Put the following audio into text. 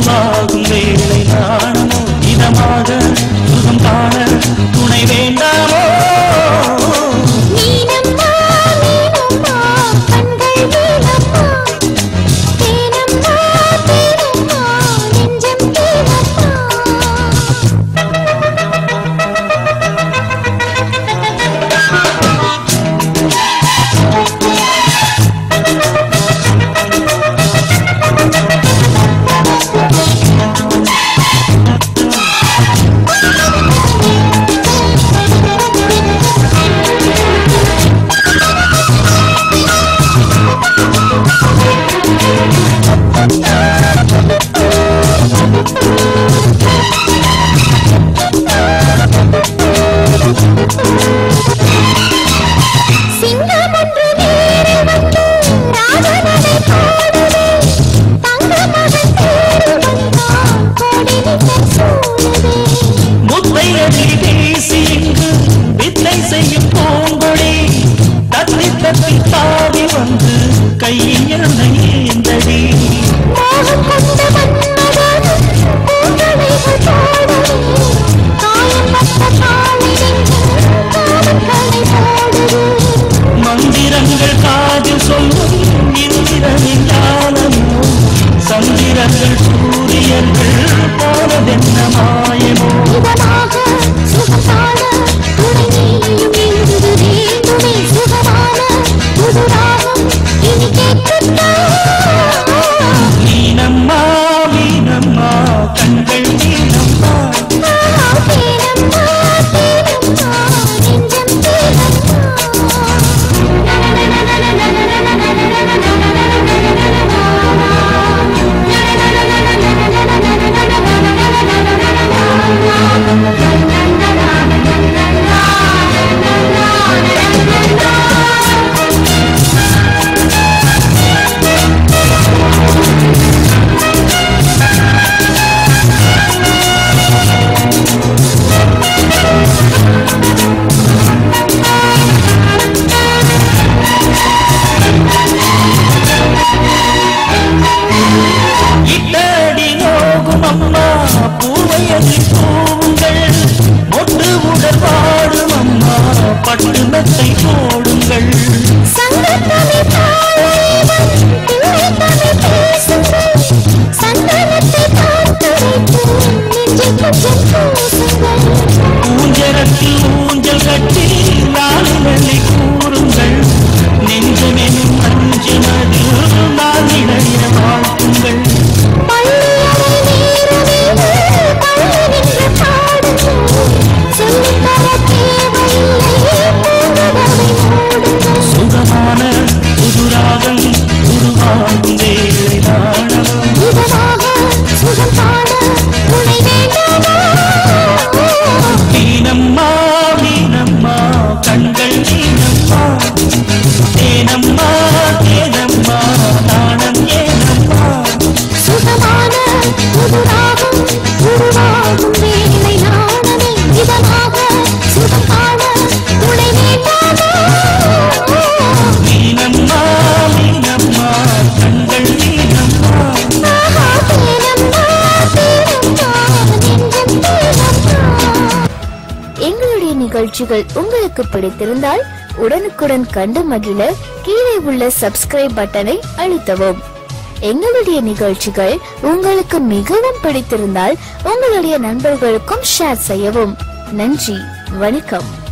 உருவாகும் வேலை நாணமோ இதமாக சுகம் காண துணை வேண்டாமோ நீனம்மா நீனம்மா கண்கள் நீலம்மா தேனம்மா தேனம்மா நெஞ்சம் தேனம்மா சிங்கம் ஒன்று நேரில் வந்து ராஜனடை பாடுதே தங்க மகன் தேரில் வந்தான் கோடி நித்தம் சூடுதே முத்தை அடி பேசி இங்கு வித்தை செய்யும் பூங்கொடி தத்தி தத்தி தாவி வந்து கையில் என்னை ஏந்தடி மோகம் கொண்ட மன்மதன் பூங்கடைகள் பாடுதே காயம்பட்ட காளினின் காவல்களை போடுதே மந்திரங்கள் காதில் சொல்லும் இந்திரனின் ஞானமோ சந்திரங்கள் சூரியர்கள் போனதென்ன மாயமோ இதமாக சுகமான துணை நீயும் எழுதுது வேண்டுமே சுகமான புதுராகம் இனி கேட்கத்தான் மீனம்மா மீனம்மா கண்கள் மீனம்மா தேனம்மா தேனம்மா நெஞ்சம் இட்டடி நோகும் அம்மா பூவையடி பூவுங்கள் மொட்டு உடல் பாடும் அம்மா பட்டு மெத்தை போடுங்கள் சங்கத்தனை பாடுவன் பிள்ளை தனை பேசுங்கள் சந்தனத்தை பார்த்து வைத்து நெஞ்சில் கொஞ்சம் பூசுங்கள் ஊஞ்சலத்தில் ஊஞ்சல் கட்டி நாளினி கூறுங்கள் நெஞ்சமெனும் அஞ்சு மதில் நான் இடைய வாழ்த்துங்கள் பள்ளியறை நேரமேது பள்ளி நின்று பாடுங்கள் சொல்லித்தர தேவையில்லை பூங்கதவை மூடுங்கள் சுகமான புதுராகம் உருவாகும் வேலை நாணம் இதமாக சுகம் காண துணை வேண்டாமா மீனம்மா மீனம்மா கண்கள் மீனம்மா தேனம்மா தேனம்மா தானம் ஏனம்மா சுகமான புதுராகம் உருவாகும் வேலை நாணமே இதமாக சுகம் காண துணை வேண்டாமா மீனம்மா மீனம்மா கண்கள் மீனம்மா ஆஹா, தேனம்மா, தேனம்மா, நெஞ்சம் தேனம்மா. எங்களுடைய நிகழ்ச்சிகள் உங்களுக்கு பிடித்திருந்தால் உடனுக்குடன் கண்டு மகிழ கீழே உள்ள சப்ஸ்கிரைப் பட்டனை அழுத்தவும் எங்களுடைய நிகழ்ச்சிகள் உங்களுக்கு மிகவும் பிடித்திருந்தால் உங்களுடைய நண்பர்களுக்கும் ஷேர் செய்யவும் நன்றி வணக்கம்